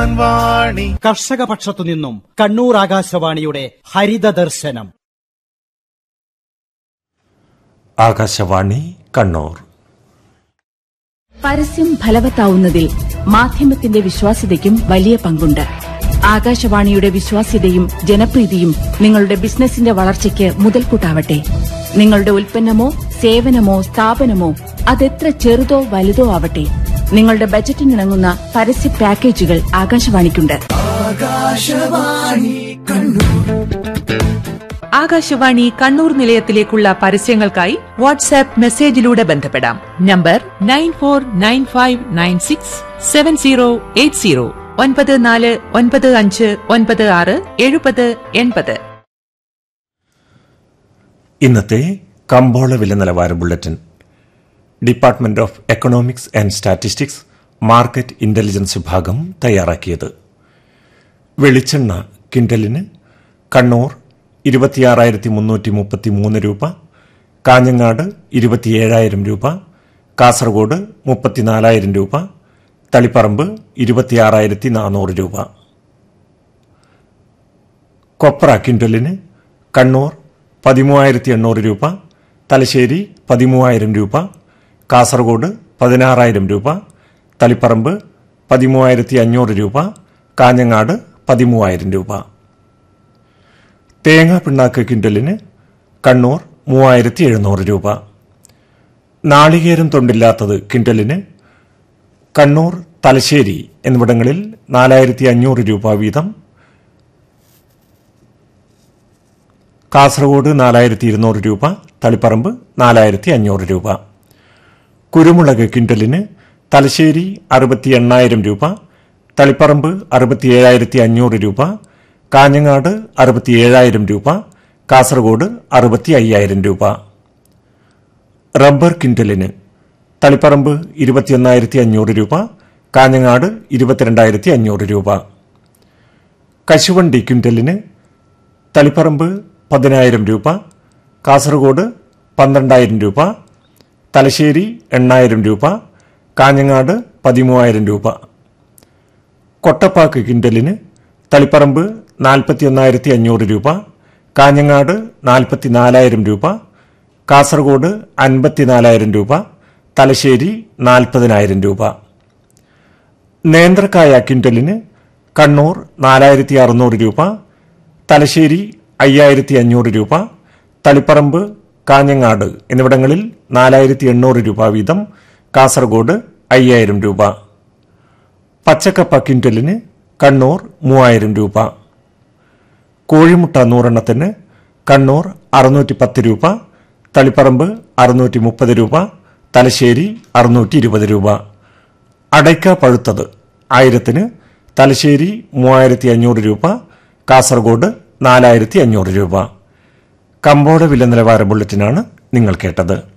കിസാൻ വാണി കർഷക പക്ഷത്തു നിന്നും കണ്ണൂർ ആകാശവാണിയുടെ ഹരിത ദർശനം ആകാശവാണി കണ്ണൂർ പരസ്യം ഫലവത്താവുന്നതിൽ മാധ്യമത്തിന്റെ വിശ്വാസ്യതയ്ക്കും വലിയ പങ്കുണ്ട് ആകാശവാണിയുടെ വിശ്വാസ്യതയും ജനപ്രീതിയും നിങ്ങളുടെ ബിസിനസിന്റെ വളർച്ചയ്ക്ക് മുതൽക്കൂട്ടാവട്ടെ നിങ്ങളുടെ ഉൽപ്പന്നമോ സേവനമോ സ്ഥാപനമോ അതെത്ര ചെറുതോ വലുതോ ആവട്ടെ നിങ്ങളുടെ ബജറ്റിനിണങ്ങുന്ന പരസ്യ പാക്കേജുകൾ ആകാശവാണിക്കുണ്ട് ആകാശവാണി കണ്ണൂർ നിലയത്തിലേക്കുള്ള പരസ്യങ്ങൾക്കായി വാട്സാപ്പ് മെസ്സേജിലൂടെ ബന്ധപ്പെടാം number nine four nine five nine six seven zero eight zero ഒൻപത് നാല് ഒൻപത് അഞ്ച് ഒൻപത് ആറ് എഴുപത് എൺപത് ഇന്നത്തെ കമ്പോള വില നിലവാര bulletin department of economics and statistics market intelligence വിഭാഗം തയ്യാറാക്കിയത് വെളിച്ചെണ്ണ കിൻഡലിന് കണ്ണൂർ ഇരുപത്തിയാറായിരത്തി മുന്നൂറ്റി മുപ്പത്തി മൂന്ന് രൂപ കാഞ്ഞങ്ങാട് ഇരുപത്തിയേഴായിരം രൂപ കാസർഗോഡ് മുപ്പത്തിനാലായിരം രൂപ തളിപ്പറമ്പ് ഇരുപത്തിയാറായിരത്തി നാനൂറ് രൂപ കൊപ്ര ക്വിൻ്റലിന് കണ്ണൂർ പതിമൂവായിരത്തി എണ്ണൂറ് രൂപ തലശ്ശേരി പതിമൂവായിരം രൂപ കാസർഗോഡ് പതിനാറായിരം രൂപ തളിപ്പറമ്പ് പതിമൂവായിരത്തി അഞ്ഞൂറ് രൂപ കാഞ്ഞങ്ങാട് പതിമൂവായിരം രൂപ തേങ്ങ പിണ്ണാക്ക് ക്വിൻ്റലിന് കണ്ണൂർ മൂവായിരത്തി എഴുന്നൂറ് രൂപ നാളികേരം തൊണ്ടില്ലാത്തത് ക്വിൻ്റലിന് കണ്ണൂർ തലശ്ശേരി എന്നിവിടങ്ങളിൽ നാലായിരത്തി അഞ്ഞൂറ് രൂപ വീതം കാസർഗോഡ് നാലായിരത്തി ഇരുന്നൂറ് രൂപ തളിപ്പറമ്പ് നാലായിരത്തി അഞ്ഞൂറ് രൂപ കുരുമുളക് ക്വിൻ്റലിന് തലശ്ശേരി അറുപത്തി എണ്ണായിരം രൂപ തളിപ്പറമ്പ് അറുപത്തിയേഴായിരത്തി അഞ്ഞൂറ് രൂപ കാഞ്ഞങ്ങാട് അറുപത്തിയേഴായിരം രൂപ കാസർഗോഡ് അറുപത്തി അയ്യായിരം രൂപ റബ്ബർ ക്വിൻ്റലിന് തളിപ്പറമ്പ് ഇരുപത്തിയൊന്നായിരത്തി അഞ്ഞൂറ് രൂപ കാഞ്ഞങ്ങാട് ഇരുപത്തിരണ്ടായിരത്തി അഞ്ഞൂറ് രൂപ കശുവണ്ടി ക്വിൻ്റലിന് തളിപ്പറമ്പ് പതിനായിരം രൂപ കാസർഗോഡ് പന്ത്രണ്ടായിരം രൂപ തലശ്ശേരി എണ്ണായിരം രൂപ കാഞ്ഞങ്ങാട് പതിമൂവായിരം രൂപ കൊട്ടപ്പാക്ക് കിൻഡലിന് തളിപ്പറമ്പ് നാൽപ്പത്തിയൊന്നായിരത്തി അഞ്ഞൂറ് രൂപ കാഞ്ഞങ്ങാട് നാൽപ്പത്തിനാലായിരം രൂപ കാസർഗോഡ് അൻപത്തിനാലായിരം രൂപ തലശ്ശേരി നാൽപ്പതിനായിരം രൂപ നേന്ത്രക്കായ ക്വിൻ്റലിന് കണ്ണൂർ നാലായിരത്തി അറുന്നൂറ് രൂപ തലശ്ശേരി അയ്യായിരത്തി അഞ്ഞൂറ് രൂപ തളിപ്പറമ്പ് കാഞ്ഞങ്ങാട് എന്നിവിടങ്ങളിൽ നാലായിരത്തി എണ്ണൂറ് രൂപ വീതം കാസർഗോഡ് അയ്യായിരം രൂപ പച്ചക്കപ്പ ക്വിൻ്റലിന് കണ്ണൂർ മൂവായിരം രൂപ കോഴിമുട്ട നൂറെണ്ണത്തിന് കണ്ണൂർ അറുന്നൂറ്റി പത്ത് രൂപ തളിപ്പറമ്പ് അറുന്നൂറ്റി മുപ്പത് രൂപ തലശ്ശേരി അറുന്നൂറ്റി ഇരുപത് രൂപ അടയ്ക്ക പഴുത്തത് ആയിരത്തിന് തലശ്ശേരി മൂവായിരത്തി അഞ്ഞൂറ് രൂപ കാസർഗോഡ് നാലായിരത്തി അഞ്ഞൂറ് രൂപ കമ്പോള വില നിലവാര ബുള്ളറ്റിനാണ് നിങ്ങൾ കേട്ടത്